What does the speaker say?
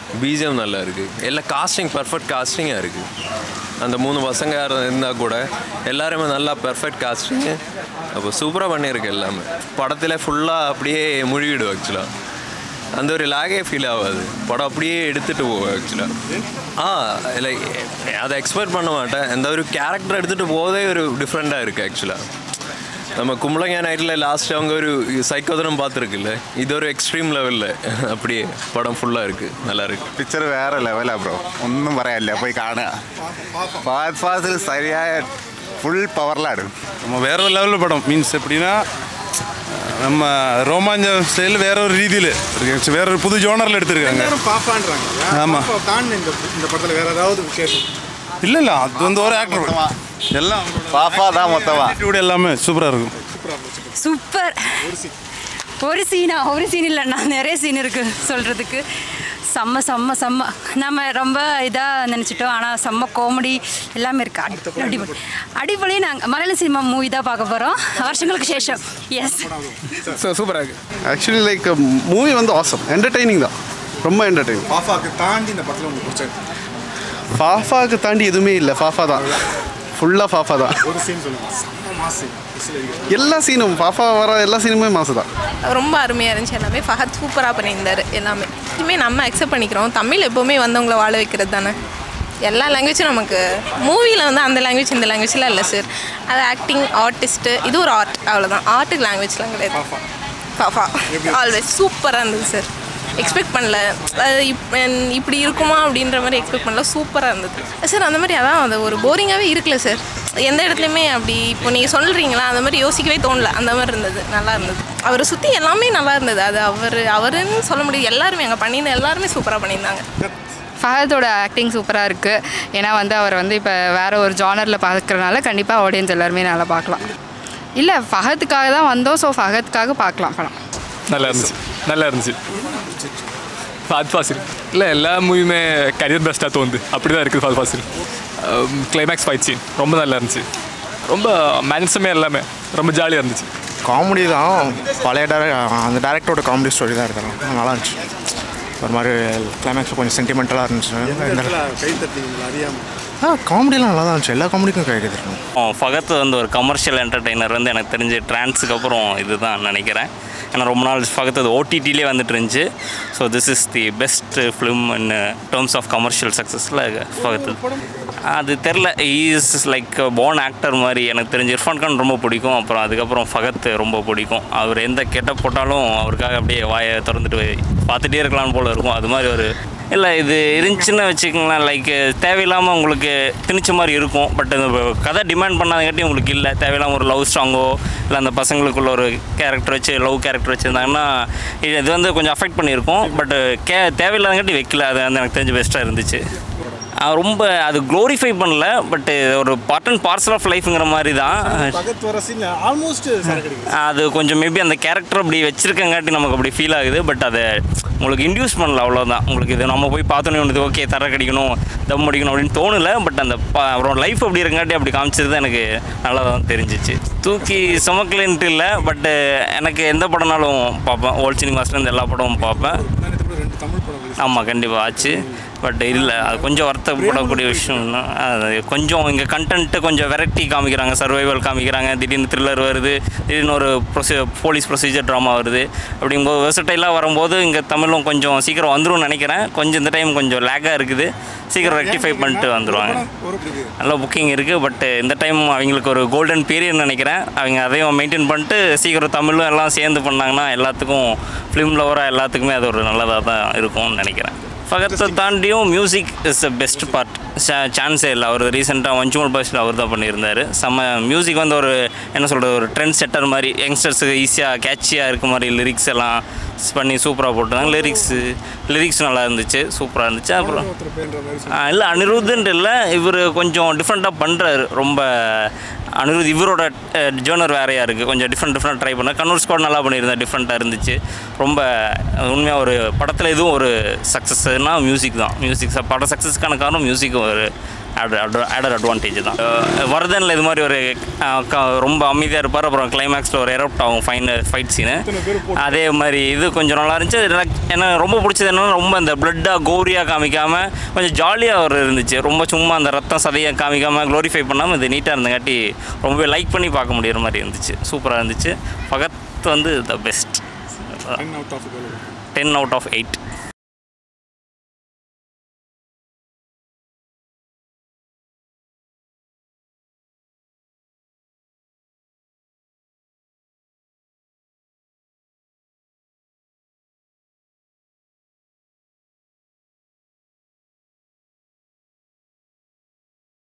BGM நல்லா இருக்குது எல்லாம் காஸ்டிங் பர்ஃபெக்ட் காஸ்டிங்காக இருக்குது அந்த மூணு பசங்க யாரும் இருந்தால் கூட எல்லாருமே நல்லா பெர்ஃபெக்ட் காஸ்டிங்கு அப்போ சூப்பராக பண்ணியிருக்கு எல்லாமே படத்தில் ஃபுல்லாக அப்படியே முழுகிடும் ஆக்சுவலாக அந்த ஒரு லாகே ஃபீல் ஆகாது படம் அப்படியே எடுத்துகிட்டு போகும் ஆக்சுவலாக ஆ இல்லை அதை எக்ஸ்பெக்ட் பண்ண மாட்டேன் அந்த ஒரு கேரக்டர் எடுத்துகிட்டு போதே ஒரு டிஃப்ரெண்ட்டாக இருக்குது ஆக்சுவலாக நம்ம கும்பலங்க நைட்டில் லாஸ்ட் அவங்க ஒரு சைக்கோதனம் பார்த்துருக்குல்ல இது ஒரு எக்ஸ்ட்ரீம் லெவலில் அப்படியே படம் ഫുള്ളാக இருக்குது நல்லா இருக்கு പിക്ചർ വേറെ ലെവലാ ബ്രോ ഒന്നും പറയാനില്ല പോയി കാണുക ഫാസ്റ്റ് ഫാസിൽ ശരിയായ ഫുൾ പവറിലാണ് நம்ம வேற ஒரு லெவலில் படம் மீன்ஸ் எப்படின்னா நம்ம ரோமாஞ்சம் ஸ்டைல் வேற ஒரு ரீதியில் இருக்கு வேற ஒரு புது ஜோனரில் எடுத்திருக்காங்க எல்லாரும் பாப்பான்றாங்க ஆமா. பாப்பா தாண்டி இந்த இந்த படத்துல வேற ஏதாவது விசேஷம் இல்லை இல்லை அது வந்து ஒரு ஆக்டர் எல்லாம் ഫാഫാ தான் மொத்தமா attitude எல்லாமே சூப்பராக இருக்கும் சூப்பர் ஒரு சீனா ஒரு சீன் இல்லை நான் நிறைய சீன் இருக்குது சொல்கிறதுக்கு செம்ம செம்ம செம்ம நம்ம ரொம்ப இதாக நினச்சிட்டோம் ஆனால் செம்ம காமெடி எல்லாமே இருக்குது அடி அடிப்பொலி அடிப்பொலி நாங்கள் மலையாள சினிமா மூவி தான் பார்க்க போகிறோம் வருஷங்களுக்கு சேஷம் எஸ் சூப்பராக இருக்குது ஆக்சுவலி லைக் மூவி வந்து ஆசம் என்டர்டெய்னிங் தான் ரொம்ப என்டர்டெய்னிங் பாப்பாக்கு தாண்டி இந்த படத்துல உங்களுக்கு பிடிச்சது ஃபாஃபாவுக்கு தாண்டி எதுவுமே இல்லை ஃபாஃபா தான் ஃபுல்லாக ஃபாஃபா தான் ஒரு சீன் சொல்லுங்க செம்ம மாசு விசில் அடிக்கிறது. எல்லா சீனும் ஃபாஃபா வர எல்லா சீனுமே மாசு தான் ரொம்ப அருமையாக இருந்துச்சு எல்லாமே ஃபஹத் சூப்பராக பண்ணியிருந்தாரு எல்லாமே இதுவுமே நம்ம அக்செப்ட் பண்ணிக்கிறோம் தமிழ் எப்போவுமே வந்தவங்கள வாழ வைக்கிறது தானே எல்லா லாங்குவேஜும் நமக்கு மூவியில் வந்து அந்த லாங்குவேஜ் இந்த லாங்குவேஜ்லாம் இல்லை சார் அது ஆக்டிங் ஆர்டிஸ்ட்டு இது ஒரு ஆர்ட் அவ்வளோதான் ஆர்ட்டுக்கு லாங்குவேஜ்லாம் கிடையாது பாஃபா ஆல்வேஸ் சூப்பராக இருந்தது சார் எக்ஸ்பெக்ட் பண்ணல அது இப் இப்படி இருக்குமா அப்படின்ற மாதிரி எக்ஸ்பெக்ட் பண்ணல சூப்பராக இருந்தது சார் அந்த மாதிரி அதான் அது ஒரு போரிங்காகவே இருக்குல்ல சார் எந்த இடத்துலையுமே அப்படி இப்போ நீங்கள் சொல்கிறீங்களா அந்த மாதிரி யோசிக்கவே தோணல அந்த மாதிரி இருந்தது நல்லா இருந்தது அவரை சுற்றி எல்லாமே நல்லா இருந்தது அது அவர் அவருன்னு சொல்ல முடியாது எல்லாருமே அங்கே பண்ணியிருந்த எல்லாருமே சூப்பராக பண்ணியிருந்தாங்க ஃபஹதோட ஆக்டிங் சூப்பராக இருக்குது ஏன்னா வந்து அவர் வந்து இப்போ வேறு ஒரு ஜானரில் பார்க்குறனால கண்டிப்பாக ஆடியன்ஸ் எல்லாருமே நல்லா பார்க்கலாம் இல்லை ஃபஹத்துக்காக தான் வந்தோம் ஸோ ஃபஹத்துக்காக பார்க்கலாம் படம் நல்லா இருந்துச்சு நல்லா இருந்துச்சு ஃபாத் ஃபாசில் இல்லை எல்லா மூவியுமே கரியர் பெஸ்ட்டாக தோணுது அப்படி தான் இருக்குது Fahadh Faasil climax fight scene ரொம்ப நல்லா இருந்துச்சு ரொம்ப மேனஸுமே எல்லாமே ரொம்ப ஜாலியாக இருந்துச்சு காமெடி தான் பழைய டேர அந்த டேரக்டரோட காமெடி ஸ்டோரி தான் இருக்கலாம் நல்லா இருந்துச்சு ஒரு மாதிரி கிளைமேக்ஸ் கொஞ்சம் சென்டிமெண்டலாக இருந்துச்சு இந்த கை தட்டிங்களா அறியாம ஆ காமெடியெலாம் நல்லா தான் இருந்துச்சு எல்லா காமெடிக்கும் கை கட்டிருக்கோம் ஃபகத் வந்து ஒரு கமர்ஷியல் என்டர்டெய்னர் வந்து எனக்கு தெரிஞ்சு ட்ரான்ஸுக்கு அப்புறம் இதுதான் நினைக்கிறேன் ஏன்னா ரொம்ப நாள் ஃபகத் அது ஓடிடிலே வந்துட்டு இருந்துச்சு so this is the best film in terms of commercial சக்ஸஸில் ஃபகத் அது தெரில இஸ் லைக் போன் ஆக்டர் மாதிரி எனக்கு தெரிஞ்சு இர்ஃபான் கான் ரொம்ப பிடிக்கும் அப்புறம் அதுக்கப்புறம் ஃபகத் ரொம்ப பிடிக்கும் அவர் எந்த கெட்ட போட்டாலும் அவருக்காக அப்படியே வாயை திறந்துட்டு பார்த்துட்டே இருக்கலாம்னு போல இருக்கும் அது மாதிரி ஒரு இல்லை இது இருந்துச்சுன்னு வச்சுக்கோங்களேன் லைக் தேவையில்லாமல் உங்களுக்கு திணிச்ச மாதிரி இருக்கும் பட் இந்த கதை டிமாண்ட் பண்ணாதங்காட்டி உங்களுக்கு இல்லை தேவையில்லாமல் ஒரு லவ் சாங்கோ இல்லை அந்த பசங்களுக்குள்ள ஒரு கேரக்டர் வச்சு லவ் கேரக்டர் வச்சுருந்தாங்கன்னா இது இது வந்து கொஞ்சம் அஃபெக்ட் பண்ணியிருக்கும் பட் கே தேவையில்லாதங்காட்டி வைக்கல அது வந்து எனக்கு தெரிஞ்சு பெஸ்ட்டாக இருந்துச்சு அஹ் ரொம்ப அது க்ளோரிஃபை பண்ணல பட் ஒரு பார்ட் அண்ட் பார்சல் ஆஃப் லைஃப்ங்கிற மாதிரி தான் பகத் வர சீன் ஆல்மோஸ்ட் சரக்கு அடிக்குது அது கொஞ்சம் மேபி அந்த கேரக்டர் அப்படி வச்சிருக்கங்காட்டி நமக்கு அப்படி ஃபீல் ஆகுது பட் அதை உங்களுக்கு இன்டியூஸ் பண்ணல அவ்வளோதான் உங்களுக்கு இது நம்ம போய் பார்த்தோன்னே ஒன்று ஓகே தர கடிக்கணும் தம் அடிக்கணும் அப்படின்னு தோணல பட் அந்த ப- அவரோட லைஃப் அப்படி இருக்கங்காட்டி அப்படி காமிச்சது தான் எனக்கு நல்லா தான் தெரிஞ்சிச்சு தூக்கி சுமக்கலன்ட்டு இல்லை பட்டு எனக்கு எந்த படம்னாலும் பார்ப்பேன் ஓல்ட் சினிமாஸ்லேருந்து எல்லா படமும் பார்ப்பேன் ரெண்டு தமிழ் படம் release. ஆமாம் கண்டிப்பாக ஆச்சு பட் இல்லை அது கொஞ்சம் வருத்தப்படக்கூடிய விஷயம்னா அது கொஞ்சம் இங்கே கண்டென்ட்டு கொஞ்சம் வெரைட்டி காமிக்கிறாங்க சர்வைவல் காமிக்கிறாங்க திடீர்னு த்ரில்லர் வருது திடீர்னு ஒரு ப்ரொசீ போலீஸ் ப்ரொசீஜர் ட்ராமா வருது அப்படிங்கும்போது வெர்சடைலாக வரும்போது இங்கே தமிழும் கொஞ்சம் சீக்கிரம் வந்துரும்னு நினைக்கிறேன் கொஞ்சம் இந்த டைம் கொஞ்சம் லேக்காக இருக்குது சீக்கிரம் ரெக்டிஃபை பண்ணிட்டு வந்துடுவாங்க ஒரு இருக்கு நல்ல புக்கிங் இருக்குது பட் இந்த டைம் அவங்களுக்கு ஒரு கோல்டன் பீரியட் நினைக்கிறேன் அவங்க அதையும் மெயின்டைன் பண்ணிட்டு சீக்கிரம் தமிழும் எல்லாம் சேர்ந்து பண்ணாங்கன்னா எல்லாத்துக்கும் ஃபிலிம் லவராக எல்லாத்துக்குமே அது ஒரு நல்லதாக தான் இருக்கும்னு நினைக்கிறேன் ஃபகத்தை தாண்டியும் music is the best part சான்ஸே இல்லை அவர் ரீசெண்டாக வஞ்சுமல் பாஷில் அவர் தான் பண்ணியிருந்தார் செம்ம மியூசிக் வந்து ஒரு என்ன சொல்கிறது ஒரு ட்ரெண்ட் செட்டர் மாதிரி யங்ஸ்டர்ஸுக்கு ஈஸியாக கேட்சியாக இருக்க மாதிரி லிரிக்ஸ் எல்லாம் பண்ணி சூப்பராக போட்டுருந்தாங்க லிரிக்ஸு லிரிக்ஸ் நல்லா இருந்துச்சு சூப்பராக இருந்துச்சு அப்புறம் ஒருத்தர் பேன்ற மாதிரி இல்லை அனிருத்துன்ட்டு இல்லை இவர் கொஞ்சம் டிஃப்ரெண்ட்டாக பண்ணுறாரு ரொம்ப அனிருத் இவரோட ஜேர்னர் வேறையாக இருக்குது கொஞ்சம் டிஃப்ரெண்ட் டிஃப்ரெண்ட் ட்ரை பண்ண கண்ணூர் ஸ்குவாட் நல்லா பண்ணியிருந்தேன் டிஃப்ரெண்ட்டாக இருந்துச்சு ரொம்ப உண்மையாக ஒரு படத்தில் எதுவும் ஒரு சக்ஸஸ்னால் மியூசிக் தான் மியூசிக் படம் சக்ஸஸ்க்கான காரணம் மியூசிக்கும் ஒரு ஆடர் அட்வான்டேஜ் தான் அஹ் வரதனில் இது மாதிரி ஒரு அஹ், க- ரொம்ப அமைதியாக இருப்பார் அப்புறம் கிளைமேக்ஸில் ஒரு எரப்ட் ஆகும் ஃபைன் ஃபைட் சீனு அதே மாதிரி இது கொஞ்சம் நல்லா இருந்துச்சு எனக்கு எனக்கு ரொம்ப பிடிச்சது என்னன்னா ரொம்ப அந்த பிளட்டாக கோரியாக காமிக்காமல் கொஞ்சம் ஜாலியாக ஒரு இருந்துச்சு ரொம்ப சும்மா அந்த ரத்தம் சதையாக காமிக்காமல் க்ளோரிஃபை பண்ணாமல் இது நீட்டாக இருந்தங்காட்டி ரொம்பவே லைக் பண்ணி பார்க்க முடியிற மாதிரி இருந்துச்சு சூப்பராக இருந்துச்சு பகத் வந்து the best ten out of ten out of eight